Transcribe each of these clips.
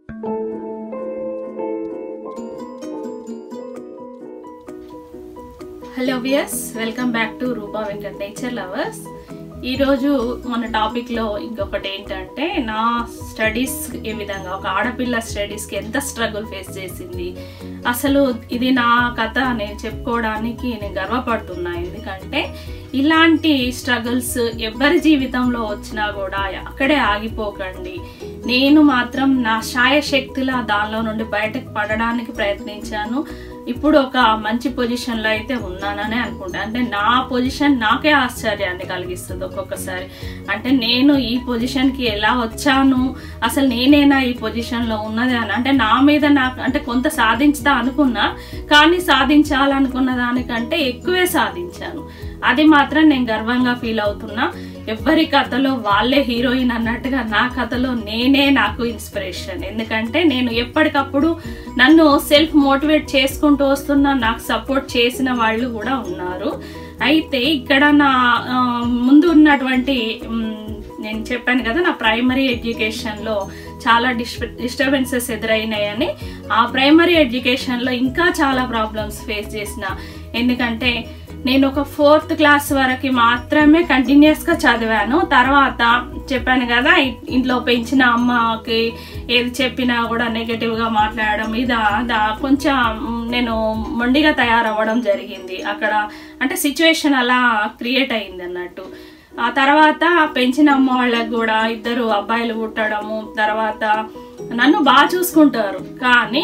hello viewers welcome back to Roopa Venkat nature lovers ఈరోజు మన టాపిక్లో ఇంకొకటి ఏంటంటే నా స్టడీస్ ఏ విధంగా ఒక ఆడపిల్ల స్టడీస్కి ఎంత స్ట్రగుల్ ఫేస్ చేసింది అసలు ఇది నా కథ నేను చెప్పుకోవడానికి నేను గర్వపడుతున్నా ఎందుకంటే ఇలాంటి స్ట్రగుల్స్ ఎవరి జీవితంలో వచ్చినా కూడా అక్కడే ఆగిపోకండి నేను మాత్రం నా శాయశక్తిలా దానిలో నుండి బయటకు పడడానికి ప్రయత్నించాను ఇప్పుడు ఒక మంచి పొజిషన్లో అయితే ఉన్నానని అనుకుంటా అంటే నా పొజిషన్ నాకే ఆశ్చర్యాన్ని కలిగిస్తుంది ఒక్కొక్కసారి అంటే నేను ఈ పొజిషన్కి ఎలా వచ్చాను అసలు నేనేనా ఈ పొజిషన్లో ఉన్నది అని అంటే నా మీద నాకు అంటే కొంత సాధించుతా అనుకున్నా కానీ సాధించాలనుకున్న దానికంటే ఎక్కువే సాధించాను అది మాత్రం నేను గర్వంగా ఫీల్ అవుతున్నా ఎవరి కథలో వాళ్ళే హీరోయిన్ అన్నట్టుగా నా కథలో నేనే నాకు ఇన్స్పిరేషన్ ఎందుకంటే నేను ఎప్పటికప్పుడు నన్ను సెల్ఫ్ మోటివేట్ చేసుకుంటూ వస్తున్నా నాకు సపోర్ట్ చేసిన వాళ్ళు కూడా ఉన్నారు అయితే ఇక్కడ నా ఆ, ముందు ఉన్నటువంటి మ్, నేను చెప్పాను కదా నా ప్రైమరీ ఎడ్యుకేషన్లో చాలా డిస్ డిస్టర్బెన్సెస్ ఎదురైనాయని ఆ ప్రైమరీ ఎడ్యుకేషన్లో ఇంకా చాలా ప్రాబ్లమ్స్ ఫేస్ చేసిన ఎందుకంటే నేను ఒక ఫోర్త్ క్లాస్ వరకు మాత్రమే కంటిన్యూస్గా చదివాను తర్వాత చెప్పాను కదా ఇ- ఇంట్లో పెంచిన అమ్మకి ఏది చెప్పినా కూడా నెగటివ్గా మాట్లాడడం ఇదా అదా కొంచెం మ్, నేను మొండిగా తయారవ్వడం జరిగింది అక్కడ అంటే సిచ్యువేషన్ అలా క్రియేట్ అయింది అన్నట్టు ఆ తర్వాత పెంచిన అమ్మ వాళ్ళకి కూడా ఇద్దరు అబ్బాయిలు పుట్టడము తర్వాత నన్ను బాగా చూసుకుంటారు కానీ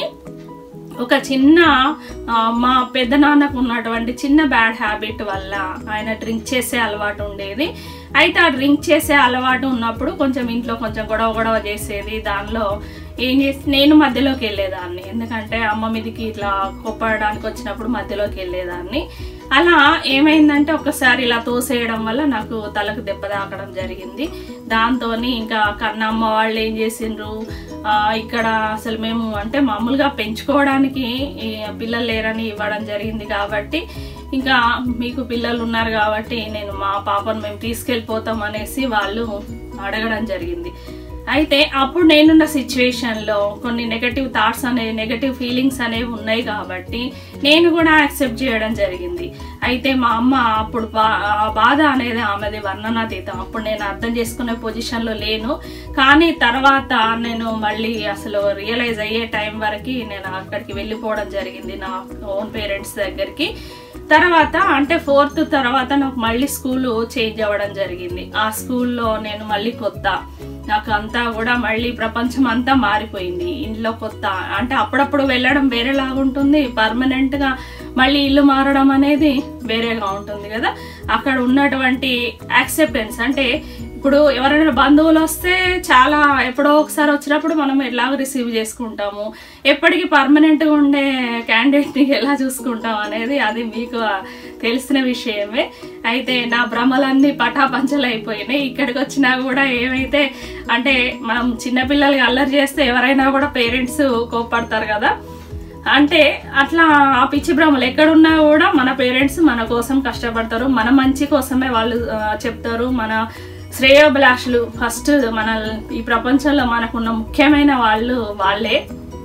ఒక చిన్న ఆ, మా పెద్దనాన్నకు ఉన్నటువంటి చిన్న బ్యాడ్ హ్యాబిట్ వల్ల ఆయన డ్రింక్ చేసే అలవాటు ఉండేది అయితే ఆ డ్రింక్ చేసే అలవాటు ఉన్నప్పుడు కొంచెం ఇంట్లో కొంచెం గొడవ గొడవ చేసేది దానిలో ఏం చేసి నేను మధ్యలోకి వెళ్ళేదాన్ని ఎందుకంటే అమ్మ మీదకి ఇట్లా కొప్పడానికి వచ్చినప్పుడు మధ్యలోకి వెళ్ళేదాన్ని అలా ఏమైందంటే ఒకసారి ఇలా తోసేయడం వల్ల నాకు తలకు దెబ్బ తాకడం జరిగింది దాంతో ఇంకా కన్నమ్మ వాళ్ళు ఏం చేసిండ్రు ఆ, ఇక్కడ అసలు మేము అంటే మామూలుగా పెంచుకోవడానికి ఈ పిల్లలు లేరని ఇవ్వడం జరిగింది కాబట్టి ఇంకా మీకు పిల్లలు ఉన్నారు కాబట్టి నేను మా పాపను మేము తీసుకెళ్ళిపోతాం అనేసి వాళ్ళు అడగడం జరిగింది అయితే అప్పుడు నేనున్న సిచ్యువేషన్లో కొన్ని నెగటివ్ థాట్స్ అనేవి నెగటివ్ ఫీలింగ్స్ అనేవి ఉన్నాయి కాబట్టి నేను కూడా యాక్సెప్ట్ చేయడం జరిగింది అయితే మా అమ్మ అప్పుడు బా- ఆ బాధ అనేది ఆమెది వర్ణనాతీతం అప్పుడు నేను అర్థం చేసుకునే పొజిషన్లో లేను కానీ తర్వాత నేను మళ్ళీ అసలు రియలైజ్ అయ్యే టైం వరకు నేను అక్కడికి వెళ్ళిపోవడం జరిగింది నా ఓన్ పేరెంట్స్ దగ్గరికి తర్వాత అంటే ఫోర్త్ తర్వాత నాకు మళ్ళీ స్కూల్ చేంజ్ అవ్వడం జరిగింది ఆ స్కూల్లో నేను మళ్ళీ కొత్త నాకు అంతా కూడా మళ్ళీ ప్రపంచం అంతా మారిపోయింది ఇంట్లో కొత్త అంటే అప్పుడప్పుడు వెళ్ళడం వేరేలాగా ఉంటుంది పర్మనెంట్ గా మళ్ళీ ఇల్లు మారడం అనేది వేరేగా ఉంటుంది కదా అక్కడ ఉన్నటువంటి యాక్సెప్టెన్స్ అంటే ఇప్పుడు ఎవరైనా బంధువులు వస్తే చాలా ఎప్పుడో ఒకసారి వచ్చినప్పుడు మనం ఎలాగ రిసీవ్ చేసుకుంటాము ఎప్పటికీ పర్మనెంట్గా ఉండే క్యాండిడేట్ని ఎలా చూసుకుంటాం అనేది అది మీకు తెలిసిన విషయమే అయితే నా భ్రమలన్నీ పటాపంచలు అయిపోయినాయి ఇక్కడికి వచ్చినా కూడా ఏమైతే అంటే మనం చిన్నపిల్లలకి అల్లరి చేస్తే ఎవరైనా కూడా పేరెంట్స్ కోప్పడతారు కదా అంటే అట్లా ఆ పిచ్చి భ్రమలు ఎక్కడున్నా కూడా మన పేరెంట్స్ మన కోసం కష్టపడతారు మన మంచి కోసమే వాళ్ళు ఆ, చెప్తారు మన శ్రేయోభిలాషులు ఫస్ట్ మన ఈ ప్రపంచంలో మనకున్న ముఖ్యమైన వాళ్ళు వాళ్ళే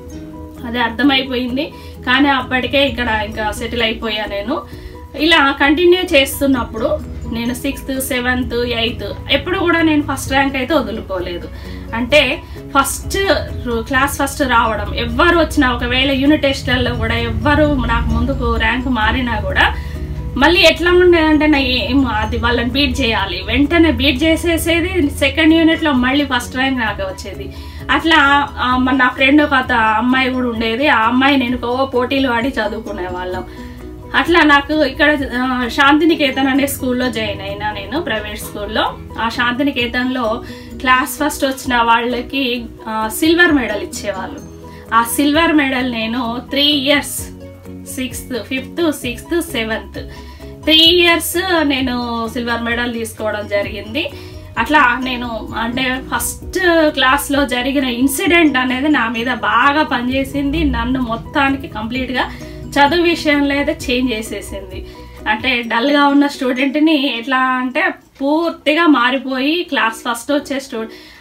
అది అర్థమైపోయింది కానీ అప్పటికే ఇక్కడ ఇంకా సెటిల్ అయిపోయా నేను ఇలా కంటిన్యూ చేస్తున్నప్పుడు నేను సిక్స్త్ సెవెంత్ ఎయిత్ ఎప్పుడు కూడా నేను ఫస్ట్ ర్యాంక్ అయితే వదులుకోలేదు అంటే ఫస్ట్ క్లాస్ ఫస్ట్ రావడం ఎవ్వరు వచ్చినా ఒకవేళ యూనిట్ టెస్ట్లలో కూడా ఎవ్వరు నాకు ముందుకు ర్యాంక్ మారినా కూడా మళ్ళీ ఎట్లా ఉండేదంటే నా ఏం అది వాళ్ళని బీట్ చేయాలి వెంటనే బీట్ చేసేసేది సెకండ్ యూనిట్ లో మళ్ళీ ఫస్ట్ ర్యాంక్ నాకు వచ్చేది అట్లా ఆ, మన నా ఫ్రెండ్ ఒక అత- అమ్మాయి కూడా ఉండేది ఆ అమ్మాయి నేను ఓ పోటీలు ఆడి చదువుకునే వాళ్ళం అట్లా నాకు ఇక్కడ ఆ, శాంతినికేతన్ అనే స్కూల్లో జాయిన్ అయినా నేను ప్రైవేట్ స్కూల్లో ఆ శాంతినికేతన్లో క్లాస్ ఫస్ట్ వచ్చిన వాళ్ళకి సిల్వర్ మెడల్ ఇచ్చేవాళ్ళు ఆ సిల్వర్ మెడల్ నేను three years sixth fifth sixth seventh three years నేను సిల్వర్ మెడల్ తీసుకోవడం జరిగింది అట్లా నేను అంటే ఫస్ట్ క్లాస్లో జరిగిన ఇన్సిడెంట్ అనేది నా మీద బాగా పనిచేసింది నన్ను మొత్తానికి కంప్లీట్గా చదువు విషయంలో అయితే చేంజ్ చేసేసింది అంటే డల్గా ఉన్న స్టూడెంట్ని ఎట్లా అంటే పూర్తిగా మారిపోయి క్లాస్ ఫస్ట్ వచ్చే స్టూడెంట్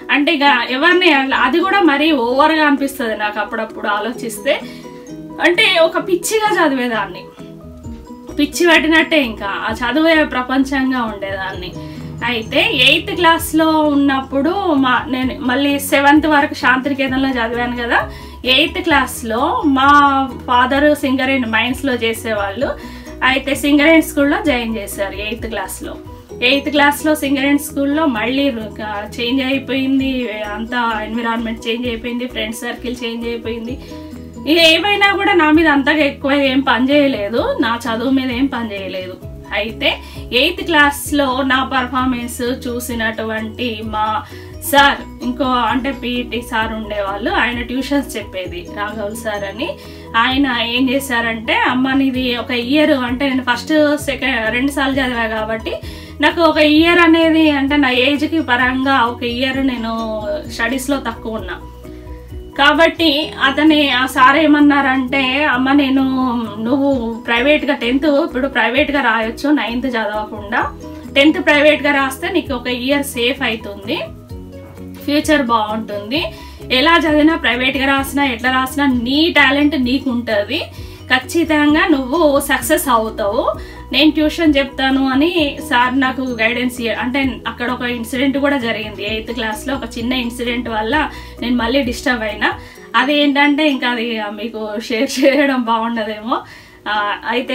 అంటే ఇక ఎవరిని అది కూడా మరీ ఓవర్గా అనిపిస్తుంది నాకు అప్పుడప్పుడు ఆలోచిస్తే అంటే ఒక పిచ్చిగా చదివేదాన్ని పిచ్చి పట్టినట్టే ఇంకా ఆ చదువే ప్రపంచంగా ఉండేదాన్ని అయితే ఎయిత్ క్లాస్లో ఉన్నప్పుడు మా నేను మళ్ళీ సెవెంత్ వరకు శాంతినికేతన్లో చదివాను కదా ఎయిత్ క్లాస్లో మా ఫాదర్ సింగరేణి మైన్స్లో చేసేవాళ్ళు అయితే సింగరేణి స్కూల్లో జాయిన్ చేశారు ఎయిత్ క్లాస్లో ఎయిత్ క్లాస్లో సింగరేణి స్కూల్లో మళ్ళీ చేంజ్ అయిపోయింది అంతా ఎన్విరాన్మెంట్ చేంజ్ అయిపోయింది ఫ్రెండ్స్ సర్కిల్ చేంజ్ అయిపోయింది ఇక ఏమైనా కూడా నా మీద అంతగా ఎక్కువ ఏం పని చేయలేదు నా చదువు మీద ఏం పని చేయలేదు అయితే ఎయిత్ క్లాస్లో నా పర్ఫార్మెన్స్ చూసినటువంటి మా సార్ ఇంకో అంటే పీఈటీ సార్ ఉండేవాళ్ళు ఆయన ట్యూషన్స్ చెప్పేది రాఘవుల్ సార్ అని ఆయన ఏం చేశారంటే అమ్మ నీది ఒక ఇయర్ అంటే నేను ఫస్ట్ సెకండ్ రెండు సార్లు చదివా కాబట్టి నాకు ఒక ఇయర్ అనేది అంటే నా ఏజ్కి పరంగా ఒక ఇయర్ నేను స్టడీస్లో తక్కువ ఉన్నా కాబట్టి అతని ఆ సార్ ఏమన్నారంటే అమ్మ నేను నువ్వు ప్రైవేట్గా టెన్త్ ఇప్పుడు ప్రైవేట్గా రాయొచ్చు నైన్త్ చదవకుండా టెన్త్ ప్రైవేట్గా రాస్తే నీకు ఒక ఇయర్ సేఫ్ అవుతుంది ఫ్యూచర్ బాగుంటుంది ఎలా చదివినా ప్రైవేట్గా రాసినా ఎట్లా రాసినా నీ టాలెంట్ నీకు ఉంటుంది ఖచ్చితంగా నువ్వు సక్సెస్ అవుతావు నేను ట్యూషన్ చెప్తాను అని సార్ నాకు గైడెన్స్ అంటే అక్కడ ఒక ఇన్సిడెంట్ కూడా జరిగింది ఎయిత్ క్లాస్లో ఒక చిన్న ఇన్సిడెంట్ వల్ల నేను మళ్ళీ డిస్టర్బ్ అయినా అది ఏంటంటే ఇంకా అది మీకు షేర్ చేయడం బాగుండదేమో అయితే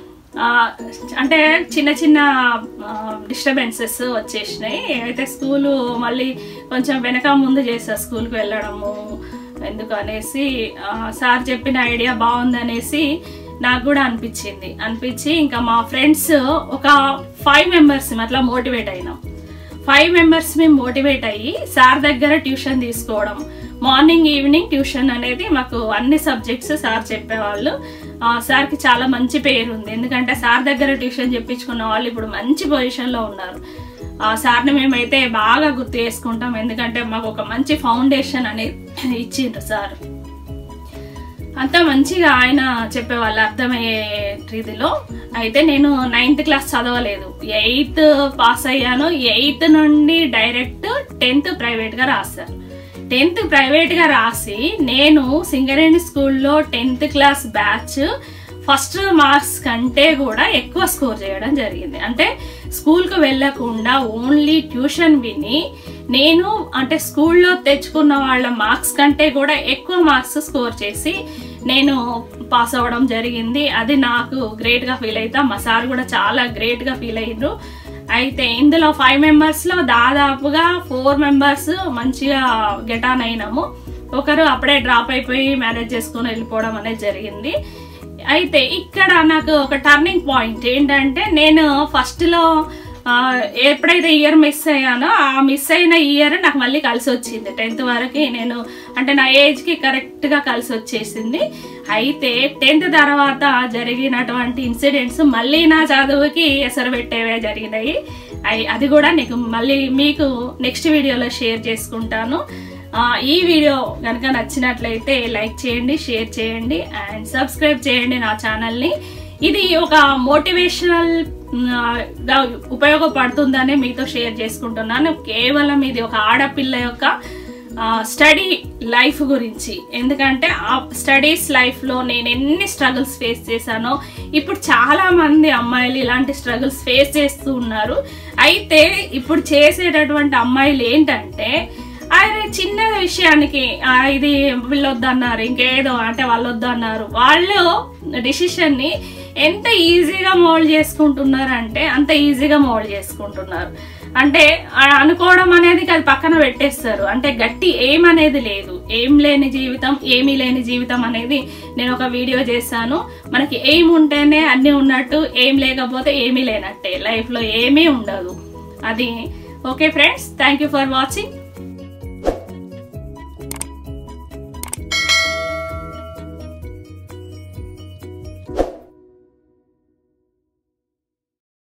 అంటే చిన్న చిన్న డిస్టర్బెన్సెస్ వచ్చేసినాయి అయితే స్కూలు మళ్ళీ కొంచెం వెనక ముందు చేసా స్కూల్కి వెళ్ళడము ఎందుకు అనేసి సార్ చెప్పిన ఐడియా బాగుందనేసి నాకు కూడా అనిపించింది అనిపించి ఇంకా మా ఫ్రెండ్స్ ఒక ఫైవ్ మెంబర్స్ అట్లా మోటివేట్ అయినాం ఫైవ్ మెంబర్స్ మేము మోటివేట్ అయ్యి సార్ దగ్గర ట్యూషన్ తీసుకోవడం మార్నింగ్ ఈవినింగ్ ట్యూషన్ అనేది మాకు అన్ని సబ్జెక్ట్స్ సార్ చెప్పేవాళ్ళు సార్కి చాలా మంచి పేరు ఉంది ఎందుకంటే సార్ దగ్గర ట్యూషన్ చెప్పించుకున్న వాళ్ళు ఇప్పుడు మంచి పొజిషన్లో ఉన్నారు సార్ని మేమైతే బాగా గుర్తు చేసుకుంటాం ఎందుకంటే మాకు ఒక మంచి ఫౌండేషన్ అనేది ఇచ్చిండ్రు సార్ అంత మంచిగా ఆయన చెప్పేవాళ్ళు అర్థమయ్యే రీతిలో అయితే నేను నైన్త్ క్లాస్ చదవలేదు ఎయిత్ పాస్ అయ్యాను ఎయిత్ నుండి డైరెక్ట్ టెన్త్ ప్రైవేట్గా రాశాను టెన్త్ ప్రైవేట్గా రాసి నేను సింగరేణి స్కూల్లో tenth class batch first marks కంటే కూడా ఎక్కువ స్కోర్ చేయడం జరిగింది అంటే స్కూల్కి వెళ్ళకుండా ఓన్లీ ట్యూషన్ విని నేను అంటే స్కూల్లో తెచ్చుకున్న వాళ్ళ మార్క్స్ కంటే కూడా ఎక్కువ మార్క్స్ స్కోర్ చేసి నేను పాస్ అవ్వడం జరిగింది అది నాకు గ్రేట్గా ఫీల్ అవుతా మా సార్ కూడా చాలా గ్రేట్గా ఫీల్ అయ్యారు అయితే ఇందులో ఫైవ్ మెంబర్స్లో దాదాపుగా ఫోర్ మెంబర్స్ మంచిగా గెట్ ఆన్ అయినాము ఒకరు అప్పుడే డ్రాప్ అయిపోయి మ్యారేజ్ చేసుకొని వెళ్ళిపోవడం అనేది జరిగింది అయితే ఇక్కడ నాకు ఒక టర్నింగ్ పాయింట్ ఏంటంటే నేను ఫస్ట్లో ఎప్పుడైతే ఇయర్ మిస్ అయ్యానో ఆ మిస్ అయిన ఇయర్ నాకు మళ్ళీ కలిసి వచ్చింది టెన్త్ వరకు నేను అంటే నా ఏజ్కి కరెక్ట్గా కలిసి వచ్చేసింది అయితే టెన్త్ తర్వాత జరిగినటువంటి ఇన్సిడెంట్స్ మళ్ళీ నా చదువుకి ఎసరు పెట్టేవే జరిగినాయి అది కూడా నీకు మళ్ళీ మీకు నెక్స్ట్ వీడియోలో షేర్ చేసుకుంటాను ఈ వీడియో కనుక నచ్చినట్లయితే లైక్ చేయండి షేర్ చేయండి అండ్ సబ్స్క్రైబ్ చేయండి నా ఛానల్ని ఇది ఒక మోటివేషనల్ గా ఉపయోగపడుతుందని మీతో షేర్ చేసుకుంటున్నాను కేవలం ఇది ఒక ఆడపిల్ల యొక్క స్టడీ లైఫ్ గురించి ఎందుకంటే ఆ స్టడీస్ లైఫ్లో నేను ఎన్ని స్ట్రగుల్స్ ఫేస్ చేశానో ఇప్పుడు చాలా మంది అమ్మాయిలు ఇలాంటి స్ట్రగుల్స్ ఫేస్ చేస్తూ ఉన్నారు అయితే ఇప్పుడు చేసేటటువంటి అమ్మాయిలు ఏంటంటే అరే చిన్న విషయానికి ఇది వీళ్ళొద్దన్నారు ఇంకేదో అంటే వాళ్ళు వద్దన్నారు వాళ్ళు డిసిషన్ని ఎంత ఈజీగా మోల్డ్ చేసుకుంటున్నారు అంటే అంత ఈజీగా మోల్డ్ చేసుకుంటున్నారు అంటే అనుకోవడం అనేది అది పక్కన పెట్టేస్తారు అంటే గట్టి ఏం అనేది లేదు ఏం లేని జీవితం ఏమీ లేని జీవితం అనేది నేను ఒక వీడియో చేశాను మనకి ఏం ఉంటేనే అన్నీ ఉన్నట్టు ఏం లేకపోతే ఏమీ లేనట్టే లైఫ్లో ఏమీ ఉండదు అది okay friends thank you for watching